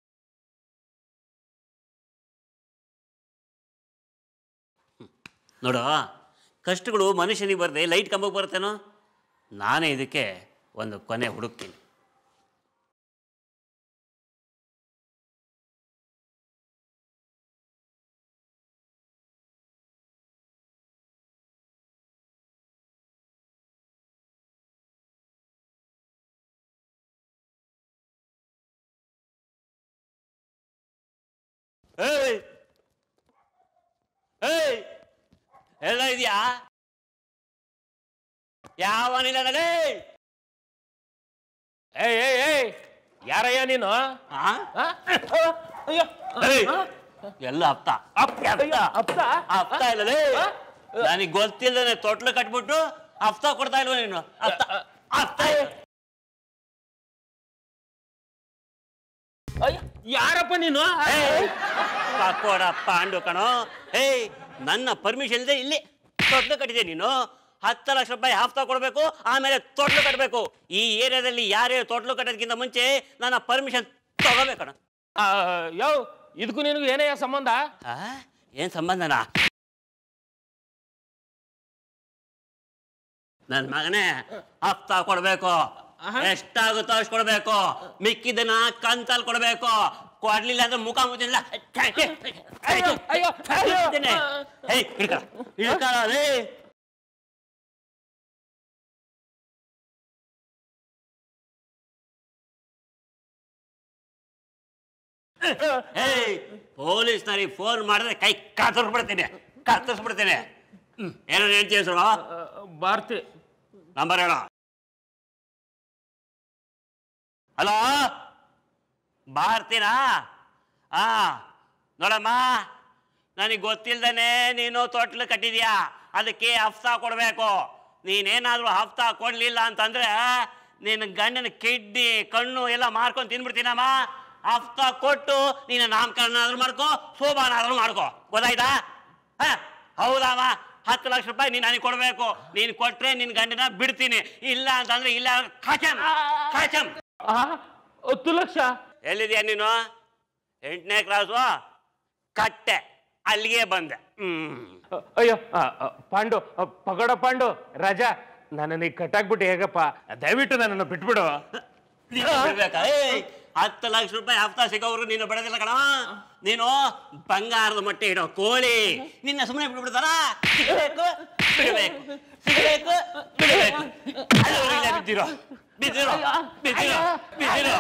ನೋಡು ಕಷ್ಟಗಳು ಮನುಷ್ಯನಿಗೆ ಬರದೆ ಲೈಟ್ ಕಂಬಕ್ಕೆ ಬರುತ್ತೇನೋ ನಾನೇ ಇದಕ್ಕೆ ಒಂದು ಕೊನೆ ಹುಡುಕ್ತೀನಿ ಏಯ್ ಏಯ್ ಎಲ್ಲ ಇದೆಯಾ ಯಾವನಿಲ್ಲ ನಡೆ ಏಯ್ ಏಯ್ ಏಯ್ ಯಾರಯ್ಯ ನೀನು ಆ? ಆ? ಅಯ್ಯೋ ಏಯ್, ಎಲ್ಲ ಅಪ್ತ ಅಯ್ಯೋ, ಅಪ್ಪ ಅಪ್ತ ಇಲ್ಲ ನನಗೆ ಗೊತ್ತಿಲ್ಲದೆ ತೊಟ್ಲು ಕಟ್ಬಿಟ್ಟು ಹಫ್ತಾ ಕೊಡ್ತಾ ಇಲ್ವ ನೀನು ಅಪ್ತ ಅಪ್ತ ಅಯ್ಯೋ, ಯಾರಪ್ಪ ನೀನು ಕಾಕೋಡ ಪಾಂಡು ಕಣೋ ಏಯ್ ನನ್ನ ಪರ್ಮಿಷನ್ ಇಲ್ಲದೆ ಇಲ್ಲಿ ತೊಟ್ಲು ಕಟ್ಟಿದೆ ನೀನು ಹತ್ತು ಲಕ್ಷ ರೂಪಾಯಿ ಹಫ್ತಾ ಕೊಡಬೇಕು ಆಮೇಲೆ ತೊಟ್ಲು ಕಟ್ಟಬೇಕು ಈ ಏರಿಯಾದಲ್ಲಿ ಯಾರೇ ತೊಟ್ಲು ಕಟ್ಟೋದಕ್ಕಿಂತ ಮುಂಚೆ ನನ್ನ ಪರ್ಮಿಷನ್ ತಗೋಬೇಕಣ ಆ, ಯೋ ಇದಕ್ಕೂ ನಿನಗೂ ಏನಯ್ಯ ಸಂಬಂಧ ಆ? ಏನ್ ಸಂಬಂಧನಾ ನನ್ ಮಗನೇ ಹಫ್ತಾ ಕೊಡ್ಬೇಕು ಎಷ್ಟಾಗುತ್ತೋ ಅಷ್ಟು ಕೊಡ್ಬೇಕು ಮಿಕ್ಕಿದ್ದನ್ನ ಕಂತಲ್ಲಿ ಕೊಡ್ಬೇಕು ಕೊಡ್ಲಿಲ್ಲ ಅಂದ್ರೆ ಮುಖ ಮುಚ್ಚಿಲ್ಲ ಅಯ್ಯೋ, ಅಯ್ಯೋ, ಅಯ್ಯೋ. ಇಳ್ಕೊಳ್ಳಿ ಏಯ್ ಪೊಲೀಸ್ನವ್ರಿಗೆ ಫೋನ್ ಮಾಡಿದ್ರೆ ಕೈ ಕತ್ತರಿಸ್ಬಿಡ್ತೀನಿ ಕತ್ತರಿಸ್ಬಿಡ್ತೀನಿ ಹ್ಮ್ ಏನೋ ಹೇಳ್ತೀಯ ಸರ್ ಭಾರತಿ ನಂಬರ್ ಹೇಳ ಹಲೋ ಭಾರತೀನಾ ಆ ನೋಡಮ್ಮ ನನಗೆ ಗೊತ್ತಿಲ್ದೇನೆ ನೀನು ತೊಟ್ಲು ಕಟ್ಟಿದ್ಯಾ ಅದಕ್ಕೆ ಹಫ್ತಾ ಕೊಡಬೇಕು ನೀನೇನಾದರೂ ಹಫ್ತಾ ಕೊಡಲಿಲ್ಲ ಅಂತಂದ್ರೆ ನಿನ್ನ ಗಂಡನ ಕಿಡ್ನಿ ಕಣ್ಣು ಎಲ್ಲ ಮಾರ್ಕೊಂಡು ತಿನ್ಬಿಡ್ತೀನಮ್ಮ ಹಫ್ತಾ ಕೊಟ್ಟು ನೀನು ನಾಮಕರಣ ಆದ್ರೂ ಮಾಡ್ಕೋ ಶೋಭಾನ ಆದ್ರೂ ಮಾಡ್ಕೋ ಗೊತ್ತಾಯ್ತಾ ಹ ಹೌದಮ್ಮ ಹತ್ತು ಲಕ್ಷ ರೂಪಾಯಿ ನೀನು ನನಗೆ ಕೊಡಬೇಕು ನೀನು ಕೊಟ್ರೆ ನಿನ್ನ ಗಂಡನ ಬಿಡ್ತೀನಿ ಇಲ್ಲ ಅಂತಂದ್ರೆ ಇಲ್ಲ ಕಾಚಮ್ ಕಾಚಮ್ ಆ, ಹತ್ತು ಲಕ್ಷ ಎಲ್ಲಿದ್ಯಾ ನೀನು ಎಂಟನೇ ಕ್ಲಾಸು ಕಟ್ಟೆ ಅಲ್ಲಿಗೆ ಬಂದೆ ಹ್ಮ್ ಅಯ್ಯೋ ಆ, ಆ, ಪಾಂಡು ಆ, ಪಗೋಡ ಪಾಂಡು ರಾಜಾ ನನ್ನನ್ನು ಈಗ ಕಟ್ಟಾಕ್ಬಿಟ್ಟು ಹೇಗಪ್ಪ ದಯವಿಟ್ಟು ನನ್ನನ್ನು ಬಿಟ್ಬಿಡು ನೀನು ಬಿಡ್ಬೇಕಾ ಏಯ್ ಹತ್ತು ಲಕ್ಷ ರೂಪಾಯಿ ಹಫ್ತಾ ಸಿಗೋರು ನೀನು ಬಿಡೋದಿಲ್ಲ ಕಣ ನೀನು ಬಂಗಾರದ ಮೊಟ್ಟೆ ಇಡೋ ಕೋಳಿ ನಿನ್ನ ಸುಮ್ಮನೆ ಬಿಡ್ಬಿಡ್ತಾರ ಸಿಗಬೇಕು ಬಿಡಬೇಕು ಸಿಗಬೇಕು ಬಿಡಬೇಕು ಅಲ್ಲಿವರೆಗೂ ಇಲ್ಲೇ ಬಿದ್ದಿರೋ ಬಿದ್ದಿರೋ ಬಿದ್ದಿರೋ ಬಿದ್ದಿರೋ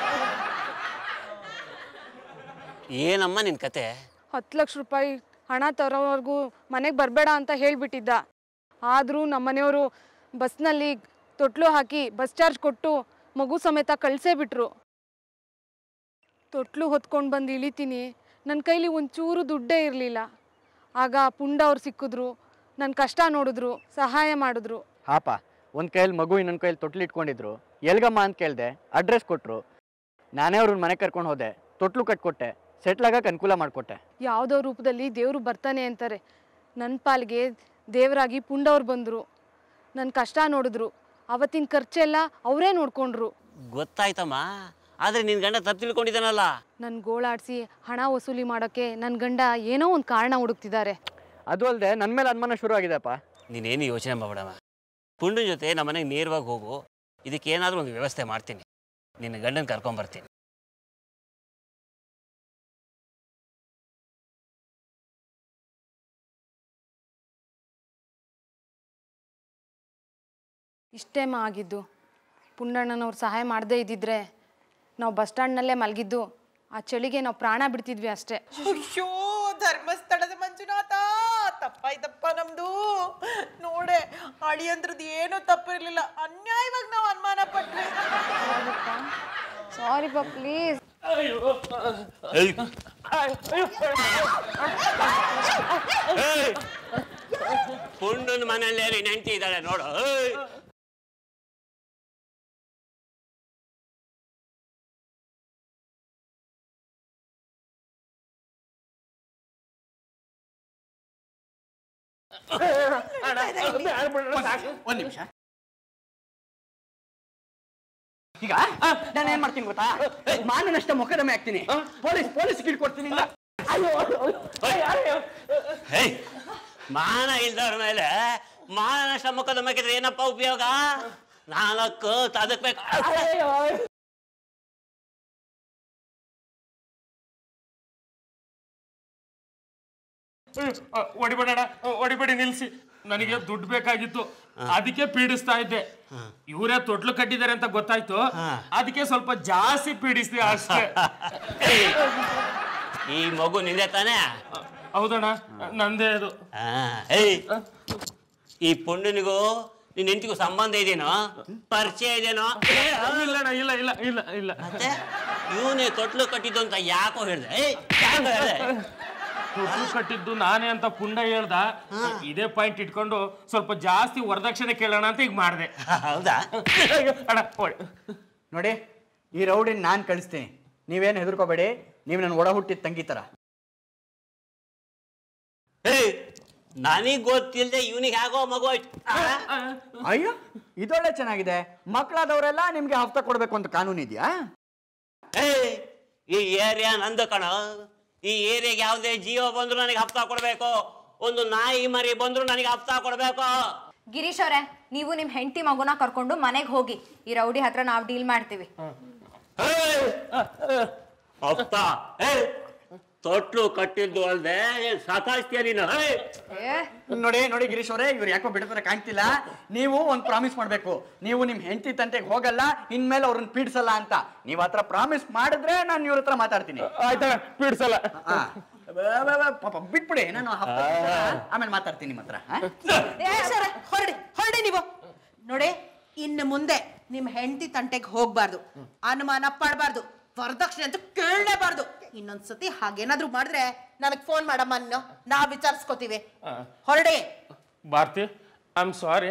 ಏನಮ್ಮ ನಿನ್ ಕತೆ ಹತ್ತು ಲಕ್ಷ ರೂಪಾಯಿ ಹಣ ತರೋವರೆಗೂ ಮನೆಗೆ ಬರಬೇಡ ಅಂತ ಹೇಳಿಬಿಟ್ಟಿದ್ದ ಆದರೂ ನಮ್ಮನೆಯವರು ಬಸ್ನಲ್ಲಿ ತೊಟ್ಲು ಹಾಕಿ ಬಸ್ ಚಾರ್ಜ್ ಕೊಟ್ಟು ಮಗು ಸಮೇತ ಕಳಿಸೇ ಬಿಟ್ರು ತೊಟ್ಲು ಹೊತ್ಕೊಂಡು ಬಂದು ಇಳಿತೀನಿ ನನ್ನ ಕೈಲಿ ಒಂಚೂರು ದುಡ್ಡೇ ಇರಲಿಲ್ಲ ಆಗ ಪುಂಡ ಅವ್ರು ಸಿಕ್ಕಿದ್ರು ನನ್ನ ಕಷ್ಟ ನೋಡಿದ್ರು ಸಹಾಯ ಮಾಡಿದ್ರು ಹಾಪ ಒಂದು ಕೈಯಲ್ಲಿ ಮಗು ಇನ್ನೊಂದು ಕೈಯಲ್ಲಿ ತೊಟ್ಲು ಇಟ್ಕೊಂಡಿದ್ರು ಎಲ್ಗಮ್ಮ ಅಂತ ಕೇಳಿದೆ ಅಡ್ರೆಸ್ ಕೊಟ್ಟರು ನಾನೇ ಅವ್ರನ್ನ ಮನೆ ಕರ್ಕೊಂಡು ಹೋದೆ ತೊಟ್ಲು ಕಟ್ಕೊಟ್ಟೆ ಸೆಟ್ಲ್ ಆಗಕ್ಕೆ ಅನುಕೂಲ ಮಾಡಿಕೊಟ್ಟೆ ಯಾವುದೋ ರೂಪದಲ್ಲಿ ದೇವರು ಬರ್ತಾನೆ ಅಂತಾರೆ ನನ್ನ ಪಾಲ್ಗೆ ದೇವರಾಗಿ ಪುಂಡವ್ರು ಬಂದರು ನನ್ನ ಕಷ್ಟ ನೋಡಿದ್ರು ಅವತ್ತಿನ ಖರ್ಚೆಲ್ಲ ಅವರೇ ನೋಡ್ಕೊಂಡ್ರು ಗೊತ್ತಾಯ್ತಮ್ಮ ಆದ್ರೆ ನಿನ್ ಗಂಡ ತಪ್ಪು ತಿಳ್ಕೊಂಡಿದ್ದಾನಲ್ಲ ನನ್ನ ಗೋಳಾಡಿಸಿ ಹಣ ವಸೂಲಿ ಮಾಡೋಕ್ಕೆ ನನ್ನ ಗಂಡ ಏನೋ ಒಂದು ಕಾರಣ ಹುಡುಕ್ತಿದ್ದಾರೆ ಅದು ಅಲ್ಲದೆ ನನ್ನ ಮೇಲೆ ಅನುಮಾನ ಶುರು ಆಗಿದೆಪ್ಪ ನೀನೇನು ಯೋಚನೆ ಮಾಡಬೇಡಮ್ಮ ಪುಂಡನ ಜೊತೆ ನಮ್ಮ ಮನೆಗೆ ನೇರವಾಗಿ ಹೋಗು ಇದಕ್ಕೆ ಏನಾದರೂ ಒಂದು ವ್ಯವಸ್ಥೆ ಮಾಡ್ತೀನಿ ನಿನ್ನ ಗಂಡನ ಕರ್ಕೊಂಬರ್ತೀನಿ ಇಷ್ಟೇಮ ಆಗಿದ್ದು ಪುಂಡಣ್ಣನವ್ರು ಸಹಾಯ ಮಾಡದೇ ಇದ್ದಿದ್ರೆ ನಾವು ಬಸ್ ಸ್ಟ್ಯಾಂಡ್ನಲ್ಲೇ ಮಲಗಿದ್ದು ಆ ಚಳಿಗೆ ನಾವು ಪ್ರಾಣ ಬಿಡ್ತಿದ್ವಿ ಅಷ್ಟೇ ಅಯ್ಯೋ ಧರ್ಮಸ್ಥಳದ ಮಂಜುನಾಥ ತಪ್ಪಾಯ್ತಪ್ಪ ನಮ್ದು ನೋಡೆ ಅಳಿಯಂದ್ರದ್ದು ಏನೂ ತಪ್ಪಿರ್ಲಿಲ್ಲ ಅನ್ಯಾಯವಾಗಿ ನಾವು ಅನುಮಾನ ಪಟ್ವಿ ಸಾರಿ ಪಾ ಪ್ಲೀಸ್ ಪುಂಡನ ಮನೆಯಲ್ಲೇ ನೀನು ಹೆಂಡತಿ ಇದ್ದಾಳೆ ನೋಡು ಏಯ್! ಒಂದು ನಿಮಿಷ ಈಗ ನಾನು ಏನ್ ಮಾಡ್ತೀನಿ ಗೊತ್ತಾ ಮಾನನಷ್ಟ ಮೊಕದ್ದಮೆ ಆಗ್ತೀನಿ ಪೊಲೀಸ್ ಪೊಲೀಸ್ ಕಿಡ್ಕೊಡ್ತೀನಿ ಹೇಯ್ ಮಾನ ಇಲ್ದವ್ರ ಮೇಲೆ ಮಾನನಷ್ಟ ಮುಖದ ಮೇಕಿದ್ರೆ ಏನಪ್ಪ ಉಪಯೋಗ ನಾಲ್ಕು ತದಕ್ಬೇಕು ಹೊಡಿಬೇಡ ಹೊಡಿಬೇಡಿ ನಿಲ್ಸಿ ನನಗೆ ದುಡ್ಡು ಬೇಕಾಗಿತ್ತು ಅದಕ್ಕೆ ಪೀಡಿಸ್ತಾ ಇದ್ದೆ ಇವರೇ ತೊಟ್ಲು ಕಟ್ಟಿದ್ದಾರೆ ಅಂತ ಗೊತ್ತಾಯ್ತು ಅದಕ್ಕೆ ಸ್ವಲ್ಪ ಜಾಸ್ತಿ ಪೀಡಿಸ್ದೆ ಅಷ್ಟೇ ಈ ಮಗು ನಿಂದೆ ತಾನೇ ಹೌದಣ್ಣ ನಂದೇ ಅದು ಆ, ಏಯ್ ಈ ಪುಂಡನಿಗೂ ನಿನ್ನ ಹೆಂಡತಿಗೂ ಸಂಬಂಧ ಇದೆಯೇನೋ ಪರಿಚಯ ಇದೆಯೇನೋ ಇಲ್ಲಣ್ಣ ಇಲ್ಲ ಇಲ್ಲ ಇಲ್ಲ ಇಲ್ಲ ಮತ್ತೆ ಇವನೇ ತೊಟ್ಲು ಕಟ್ಟಿದ್ದು ಅಂತ ಯಾಕೋ ಹೇಳ್ದೆ ಏಯ್ ಯಾಕೋ ಹೇಳ್ದೆ ತೊಟ್ಲು ಕಟ್ಟಿದ್ದು ನಾನೇ ಅಂತ ಪುಂಡ ಹೇಳ್ದ ಇದೇ ಪಾಯಿಂಟ್ ಇಟ್ಕೊಂಡು ಸ್ವಲ್ಪ ಜಾಸ್ತಿ ವರದಕ್ಷಿಣೆ ಕೇಳೋಣ ಅಂತ ಈಗ ಮಾಡಿದೆ ಹೌದಾ ಅಣ್ಣ ಹೊಡಿ. ನೋಡಿ ಈ ರೌಡಿನ ನಾನು ಕಳಿಸ್ತೀನಿ ನೀವೇನು ಹೆದರ್ಕೋಬೇಡಿ ನೀವು ನನ್ನ ಒಡ ಹುಟ್ಟಿದ ತಂಗಿ ಥರ ಏಯ್ ನನಗ್ ಗೊತ್ತಿಲ್ಲದೆ ಇವನಿಗೆ ಆಗೋ ಮಗು ಆಯ್ತು ಆ? ಅಯ್ಯೋ ಇದೊಳ್ಳೆ ಚೆನ್ನಾಗಿದೆ ಮಕ್ಕಳಾದವರೆಲ್ಲ ನಿಮ್ಗೆ ಹಫ್ತಾ ಕೊಡ್ಬೇಕು ಅಂತ ಕಾನೂನು ಇದೆಯಾ ಏಯ್ ಈ ಏರಿಯಾ ನಂದು ಕಣ ಈ ಏರಿಯಾಗೆ ಯಾವುದೇ ಜೀವ ಬಂದ್ರು ನನಗೆ ಹಪ್ತಾ ಕೊಡ್ಬೇಕು ಒಂದು ನಾಯಿ ಮರಿ ಬಂದ್ರು ನನಗೆ ಹಪ್ತಾ ಕೊಡ್ಬೇಕು ಗಿರೀಶ್ ಅವರೇ ನೀವು ನಿಮ್ಮ ಹೆಂಡತಿ ಮಗುನ ಕರ್ಕೊಂಡು ಮನೆಗೆ ಹೋಗಿ ಈ ರೌಡಿ ಹತ್ರ ನಾವು ಡೀಲ್ ಮಾಡ್ತೀವಿ ಏಯ್! ಹಪ್ತಾ ಏಯ್ ತೊಟ್ಲು ಕಟ್ಟಿದ್ದು ಅಲ್ದೆ ಸಾಕಾಸ್ತೀಯ ನೀನು ಏಯ್! ಏ ನೋಡಿ ನೋಡಿ ಗಿರೀಶ್ ಅವರೇ ಇವ್ರು ಯಾಕೋ ಬಿಡ್ತಾರೆ ಕಾಣ್ತಿಲ್ಲ ನೀವು ಒಂದು ಪ್ರಾಮಿಸ್ ಮಾಡಬೇಕು ನೀವು ನಿಮ್ಮ ಹೆಂಡತಿ ತಂಟೆಗೆ ಹೋಗಲ್ಲ ಇನ್ಮೇಲೆ ಅವ್ರನ್ನ ಪೀಡ್ಸಲ್ಲ ಅಂತ ನೀವು ಹತ್ರ ಪ್ರಾಮಿಸ್ ಮಾಡಿದ್ರೆ ನಾನು ಇವ್ರ ಹತ್ರ ಮಾತಾಡ್ತೀನಿ ಆಯ್ತಣ್ಣ ಪೀಡ್ಸಲ್ಲ ಆ, ಬ- ಬ- ಬ- ಪಾಪ ಬಿಟ್ಬಿಡಿ ನಾನು ಹಪ್ತ ಆಮೇಲೆ ಮಾತಾಡ್ತೀನಿ ನಿಮ್ಮ ಹತ್ರ ಆ? ಸರ ಹೊರಡಿ ಹೊರಡಿ ನೀವು ನೋಡಿ ಇನ್ನು ಮುಂದೆ ನಿಮ್ಮ ಹೆಂಡತಿ ತಂಟೆಗೆ ಹೋಗ್ಬಾರ್ದು ಅನುಮಾನ ಪಡಬಾರ್ದು ವರದಕ್ಷಿಣೆ ಅಂತ ಕೇಳಲೇಬಾರ್ದು ಇನ್ನೊಂದ್ಸತಿ ಹಾಗೇನಾದ್ರೂ ಮಾಡಿದ್ರೆ ನನಗೆ ಫೋನ್ ಮಾಡಮ್ಮ ನೀನು ನಾವ್ ವಿಚಾರಿಸ್ಕೋತೀವಿ ಹೊರಡಿ ಭಾರತಿ ಐ ಆಮ್ ಸಾರಿ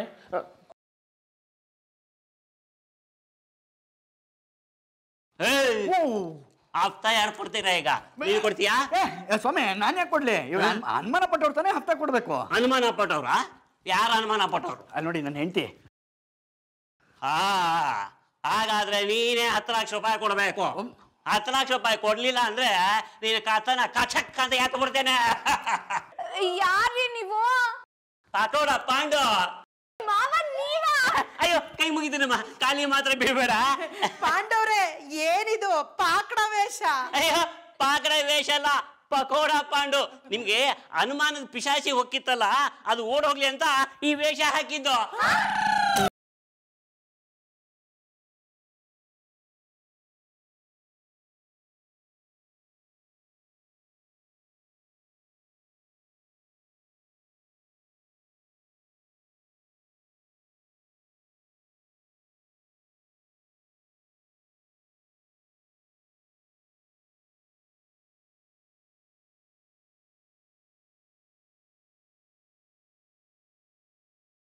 ಏಯ್! ಹಪ್ತಾ ಯಾರು ಕೊಡ್ತೀರಾ ಈಗ ನೀನು ಕೊಡ್ತೀಯಾ ಏ, ಏ, ಸ್ವಾಮಿ ನಾನು ಯಾಕೆ ಕೊಡ್ಲಿ ಇವ್ರು ಅನ್- ಅನುಮಾನ ಪಟ್ಟವ್ರು ತಾನೇ ಹಪ್ತ ಕೊಡ್ಬೇಕು ಅನುಮಾನ ಪಟ್ಟವ್ರ ಯಾರು ಅನುಮಾನ ಪಟ್ಟವ್ರು ಅಲ್ಲಿ ನೋಡಿ ನನ್ನ ಹೆಂಡತಿ ಹಾ ಹಾಗಾದ್ರೆ ನೀನೇ ಹತ್ತು ಲಕ್ಷ ರೂಪಾಯಿ ಕೊಡ್ಬೇಕು ಹತ್ತು ಲಕ್ಷ ರೂಪಾಯಿ ಕೊಡ್ಲಿಲ್ಲ ಅಂದ್ರೆ ನೀನು ಕತನ ಕಚಕ್ ಅಂತ ಯಾಕೆ ಬಿಡ್ತೇನೆ ಯಾರ್ರಿ ನೀವು ಪಕೋಡ ಪಾಂಡು ಮಾವ ನೀವಾ ಅಯ್ಯೋ ಕೈ ಮುಗಿದೀನಮ್ಮ ಖಾಲಿ ಮಾತ್ರ ಬೀಳ್ಬೇಡ ಪಾಂಡವ್ರೆ ಏನಿದು ಪಾಕಡ ವೇಷ ಅಯ್ಯೋ ಪಾಕಡ ವೇಷ ಅಲ್ಲ ಪಕೋಡ ಪಾಂಡು ನಿಮ್ಗೆ ಅನುಮಾನದ ಪಿಶಾಚಿ ಹೊಕ್ಕಿತ್ತಲ್ಲ ಅದು ಓಡೋಗ್ಲಿ ಅಂತ ಈ ವೇಷ ಹಾಕಿದ್ದು